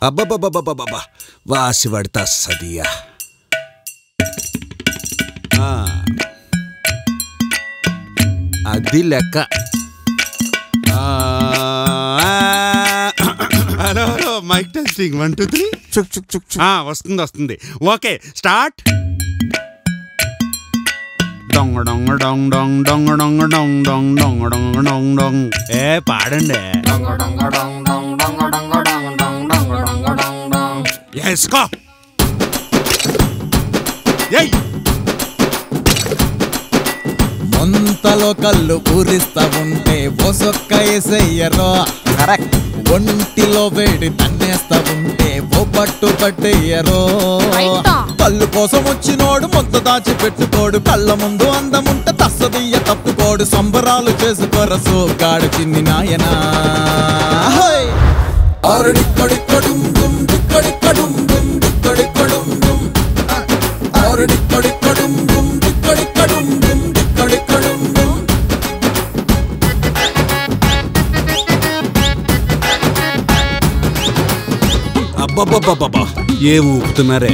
అబ్బబ్బబ్బబ్బబ్బబ్బా వాసి పడతా సదియా ఆ. అది లెక్క ఆ, hello hello mike testing one two three చుక్ చుక్ చుక్ చుక్ ఆ, వస్తుంది వస్తుంది ఓకే స్టార్ట్ డొంగ డొంగ డొంగ్ డొంగ్ డొంగ డొంగ డొంగ్ డొంగ్ డొంగ డొంగ డొంగ్ డొంగ్ ఏ పాడండి వేసుకో ఏయ్ ముంతలో కళ్ళు పూరిస్తా ఉంటే ఒసొక్క ఎసయ్యరో కరెక్ట్ ఒంటిలో వేడి తన్నేస్తా ఉంటే ఓ పట్టు పట్టేయరో రైటా. కళ్ళు కోసం వచ్చినోడు మొత్త దాచి పెట్టుకోడు కళ్ళ ముందు అందముంటే తస్సదియ్య తప్పుకోడు సంబరాలు చేసుకోరసు గాడు చిన్ని నాయనా హోయ్! ఆరుడిక్కడిక్కడుం దుం, డిక్కడిక్కడుం దుం, డిక్కడిక్కడుం దుం. ఆరుడిక్కడిక్కడుం దుం, డిక్కడిక్కడుం దుం, డిక్కడిక్కడుం దుం. అబ్బబ్బబ్బబ్బబ్బా ఏ ఊపుతున్నారే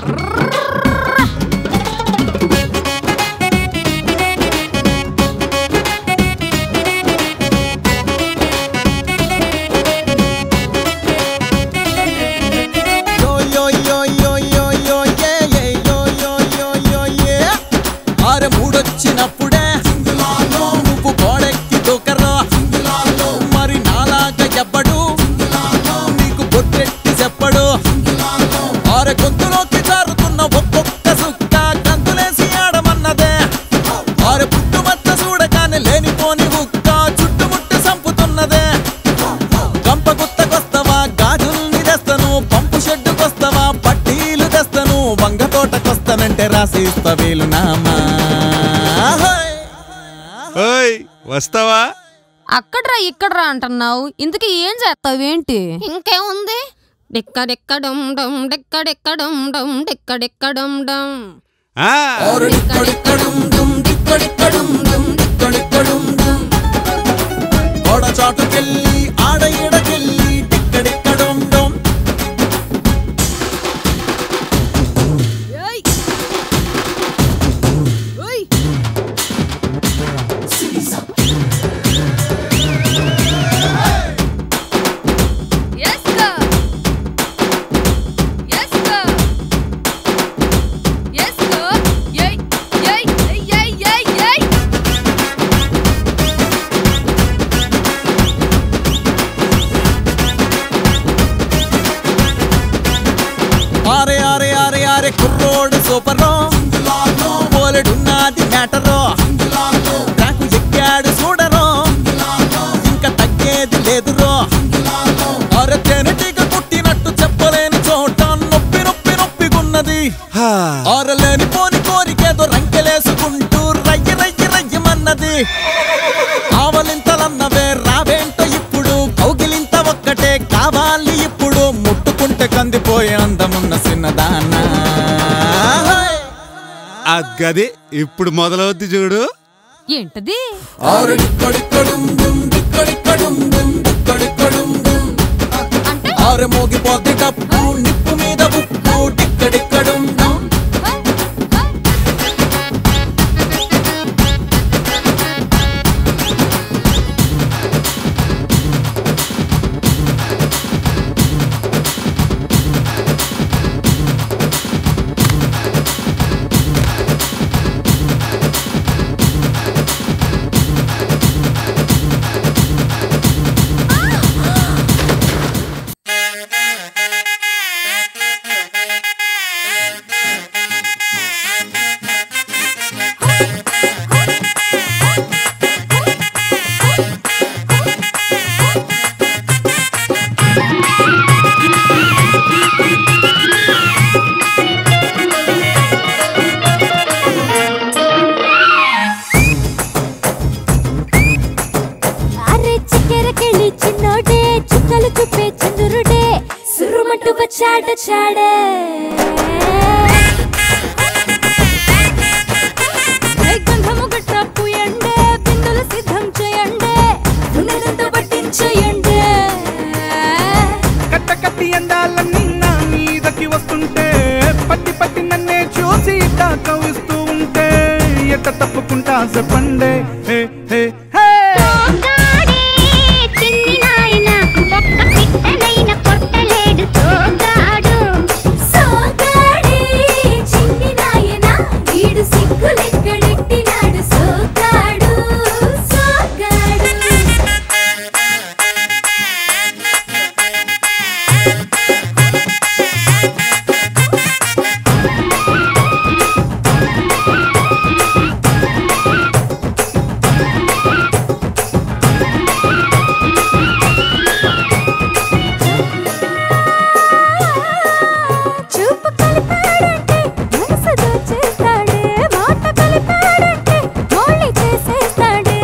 Yo yo yo yo yo yo yeah yeah yo yo yo yo yeah ఆరు మూడొచ్చినప్పుడే నువ్వు గోడెక్కి దూకరా మరి నాలాగా ఎవ్వడు నీకు బొట్టెట్టి చెప్పడు ఆరు గొంతులోకి జారుతున్న ఒక్కొక్క సుక్క గంతులేసి ఆడమన్నదే ఆరు పుట్టుమచ్చ చూడగానే లేనిపోని హుక్క చుట్టుముట్టు సంపుతున్నదే గంప గుత్తకొస్తావా గాజుల్ని తెస్తను పంపు షెడ్డుకొస్తావా పట్టీలు తెస్తను వంగ తోటకొస్తానంటే రాసిస్తా వీలు నామా హోయ్! ఓయ్ వస్తావా అక్కడ్రా ఇక్కడ్రా అంటున్నావు ఇంతకీ ఏం చేస్తావేంటి ఇంకేముంది డిక్కడిక్కడం డం డిక్కడిక్కడం డం డిక్కడిక్కడం డం ఆ, ఆరు డిక్కడిక్కడుం డుం, డిక్కడిక్కడుం డుం, డిక్కడిక్కడుం డుం. గోడ చాటుకెళ్ళి ఆడ ఈడకెళ్ళి డిక్కడిక్కడుం డుం. ఆరే ఆరే ఆరే ఆరే కుర్రోడు సూపరో పోలెడున్నది మ్యాటరో నాకు ఎక్కాడు చూడరో ఇంకా తగ్గేది లేదురో అరే తేనెటీగ కుట్టినట్టు చెప్పలేని చోట నొప్పి నొప్పి నొప్పిగున్నది హా. ఆరలేని పోని కోరికేదో రంకెలేసుకుంటూ రయ్య రయ్య రయ్యమన్నది ఆవలింతలన్నవే రావేంటో ఇప్పుడు కౌగిలింత ఒక్కటే కావాలి ఇప్పుడు ముట్టుకుంటే కందిపోయే అందమున్న చిన్నదాన్న ఆ గది ఇప్పుడు మొదలవుద్ది చూడు ఏంటది అంటే ఆరు మోగిపోతే డప్పు నిప్పు మీద ఉప్పు టిక్కడిక్కడుం అరే చిక్కెరకెళ్ళి చిన్నోడే చుక్కలు చూపే చంద్రుడే సురుమంటూ వచ్చాడ చాడే గంధము గట్ర పూయండే బిందులు సిద్ధం చేయండే దున్నెలతో పట్టించేయండే కట్ట కట్టి అందాల కవిస్తూ ఉంటే ఎట్ట తప్పుకుంటా చెప్పండి హే హే హే సోగాడే చిన్ని నాయన ఒక్క పిట్టనైన కొట్టలేడు సోగాడు సోగాడే చిన్ని నాయన వీడు సిగ్గులెక్కడెట్టినాడు సోగాడు సోగాడు చూపు కలిపాడంటే మనసు దోచేస్తాడే మాట కలిపాడంటే మోళి చేసేస్తాడే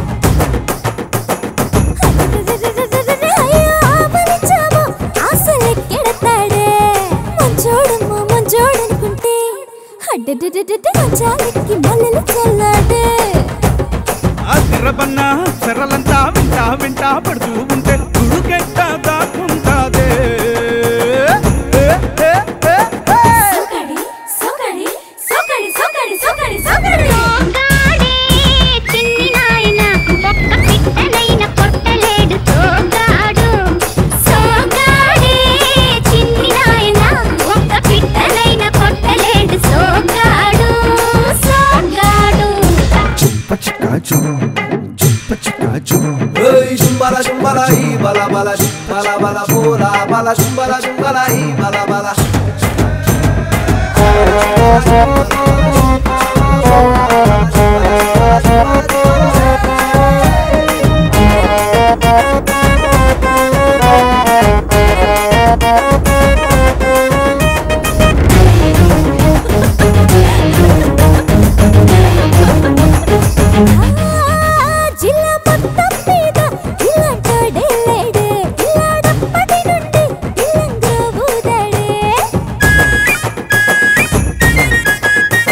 అయ్యో ఆపరించాము ఆశలెక్కెడతాడే మంచోడమ్మో మంచోడనుకుంటే అడ్డడ్డడ్డడ్డ మంచాలెక్కి మల్లెలు చల్లాడే అదిరబన్న చెరలంతా వింటా వింటా పడుతూ ఉంటే గుడుకెట్ట దాక్కుంటాదే ఏ, ఏ, ఏ, ఏ. సోగాడి సోగాడి సోగాడి సోగాడి సోగాడి సోగాడి సోగాడే చిన్ని నాయన ఒక్క పిట్టనైన కొట్టలేడు సోగాడు సోగాడే చిన్ని నాయన ఒక్క పిట్టనైన కొట్టలేడు సోగాడు సోగాడు చుంప చిక్కా చూ చుంప చిక్కా చూ Hey, chumbala chumbala hi bala bala bala bala bola bala chumbala chumbala hi bala bala జిల్లా మొత్తం మీద ఇలాంటోడే లేడే ఇలాడప్పటి నుండి ఇల్లంగా ఊదాడే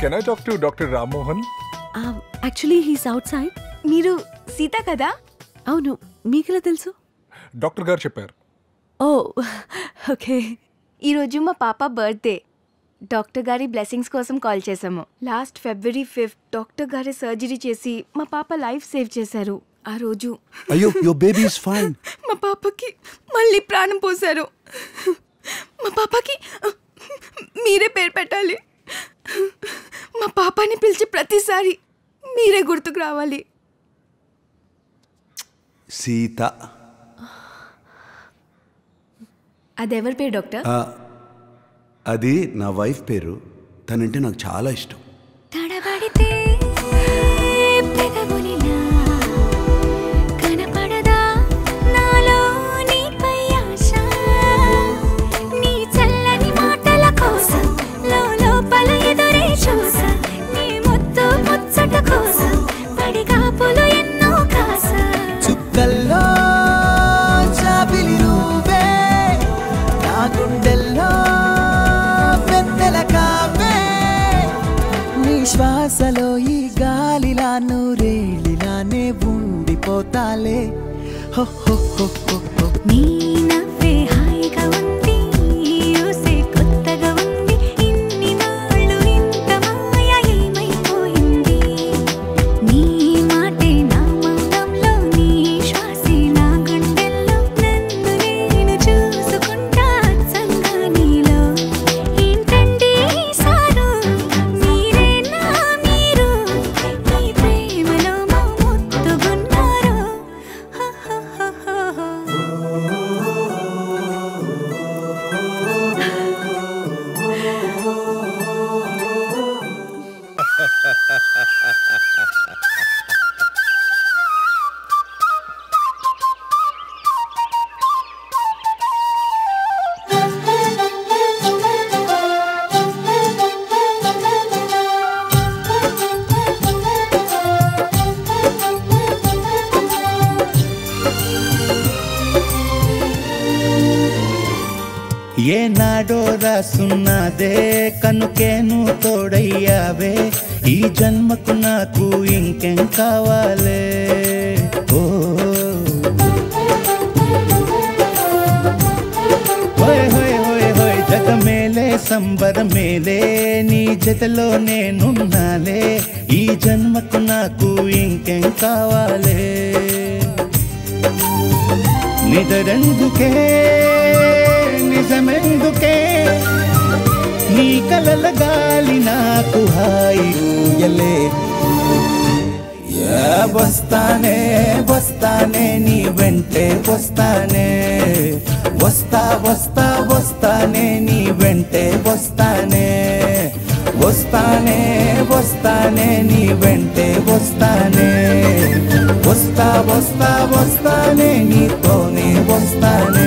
can I talk to doctor Rammohan actually he's outside మీరు సీత కదా అవును మీకెలా తెలుసు డాక్టర్ గారు చెప్పారు ఓ ఓకే ఈరోజు మా పాప బర్త్డే డాక్టర్ గారి బ్లెస్సింగ్స్ కోసం కాల్ చేశాము లాస్ట్ ఫిబ్రవరి ఫిఫ్త్ డాక్టర్ గారి సర్జరీ చేసి మా పాప లైఫ్ సేవ్ చేశారు ఆ రోజు అయ్యో యువర్ బేబీ ఇస్ ఫైన్ మా పాపకి మళ్ళీ ప్రాణం పోశారు మా పాపకి మీరే పేరు పెట్టాలి మా పాపని పిలిచి ప్రతిసారి మీరే గుర్తుకు రావాలి సీత అదెవరి పేరు డాక్టర్ ఆ, అది నా వైఫ్ పేరు తనంటే నాకు చాలా ఇష్టం తడబడితే పెదవులిలా కనపడదా నాలో నీపై ఆశ నీ చల్లని మాటల కోసం లోపల ఎదురే చూసా నీ ముద్దు ముచ్చట కోసం పడిగాపులు ఎన్నో కాసా చుక్కల్లో చాపిలి నువ్వే నా గుండెల్లో పెద్దల కావే నీ శ్వాసలో ఈ గాలిలా నూరేళ్ళిలానే ఉండిపోతాలే హో హో హో హో హో నీ నవ్వే హాయిగా ఉంది ఊసే కొత్తగా ఉంది ఇన్ని నాళ్ళు ఇంత మాయ ఏమైపోయింది నీ మాటే నా మౌనంలో నీ శ్వాసే నా గుండెల్లో నన్ను నేను చూసుకుంటా అచ్చంగా నీలో ఏంటండి ఈ సారు మీరే నా మీరు ఈ ప్రేమలో మా ముద్దుగున్నారు హో హో హో హో ఏనాడో రాసున్నదే కనుకేను తోడయ్యావే ఈ జన్మకు నాకు ఇంకేం కావాలే ఓ హోయ్ హోయ్ హోయ్ హోయ్ జగ మేలే సంబర మేలే నీ జతలో నేనున్నాలే ఈ జన్మకు నాకు ఇంకేం కావాలే నిదరెందుకే నిజమెందుకే నీ కలల గాలి నాకు హాయి ఊయలే యా వస్తానే వస్తానే నీ వెంటే వస్తానే వస్తా వస్తా వస్తానే నీ వెంటే వస్తానే వస్తానే వస్తానే నీ వెంటే వస్తానే వస్తా వస్తా వస్తానే నీతోనే వస్తానే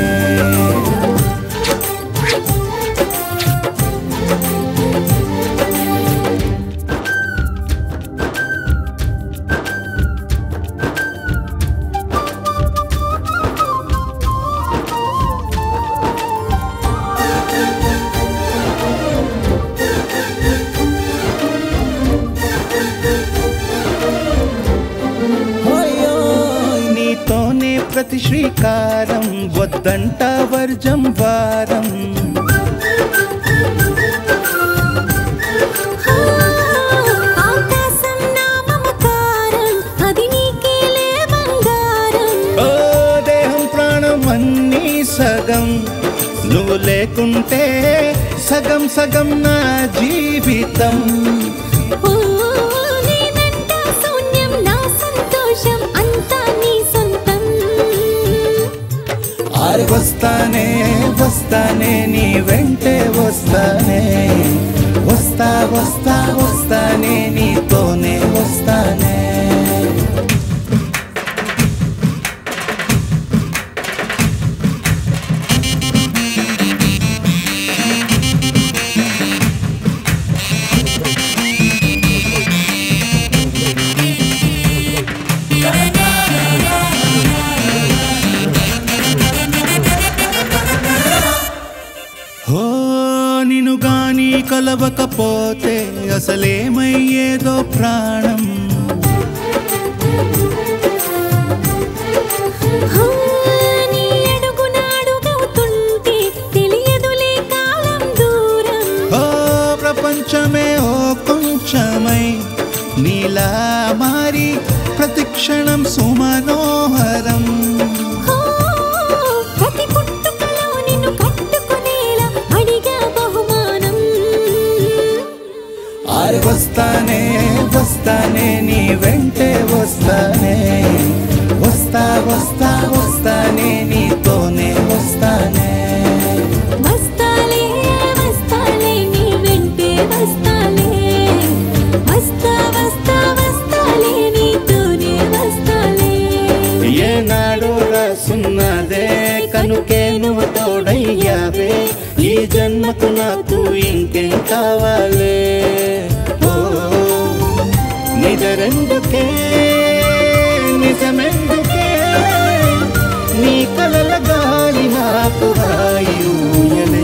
ఓయోయ్ నీతోనే ప్రతి శ్రీకారం వద్దంట వర్జం వారం ఆకాశం నా మమకారం అది నీకేలే బంగారం ఓ దేహం ప్రాణం అన్నీ సగం నువ్వు లేకుంటే సగం సగం నా జీవితం ఓ నేనంట శూన్యం నా సంతోషం అంతా నీ సొంతం ఆరు వస్తానే వస్తానే నీ వెంటే వస్తానే వస్తా వస్తా వస్తానే నీతోనే వస్తానే హో నిన్ను గాని కలవకపోతే ఇప్పుడసలేమయ్యేదో ప్రాణం హా, నీ అడుగున అడుగవుతుంటే తెలియదులే కాలం దూరం ఓ ప్రపంచమే ఓ కొంచెమై నీలా మారి ప్రతిక్షణం సుమనోహరం హో, ప్రతి పుట్టుకలో నిన్ను కట్టుకునేలా అడిగా బహుమానం ఆరు వస్తానే వస్తానే నీ వెంటే వస్తానే వస్తా వస్తా వస్తానే నీతోనే వస్తానే వస్తాలే వస్తాలే నీ వెంటే వస్తాలే వస్తా వస్తా వస్తాలే నీతోనే వస్తాలే ఏనాడు రాసున్నదే కనుకే నువ్వు తోడయ్యావే ఈ జన్మకు నాకు ఇంకేం కావాలే ఓ నిజరెందుకే నిజమెందుకే నీ కలల గాలి నాకు హాయూయలే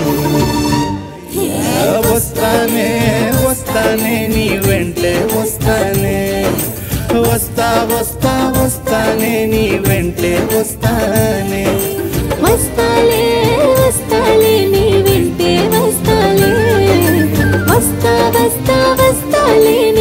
వస్తానే వస్తానే నీ వెంటే వస్తానే వస్తా వస్తా వస్తానే నీ వెంటే వస్తానే వస్తాలే వస్తాలే నీ వెంటే వస్తాలే వస్తా వస్తా వస్తాలే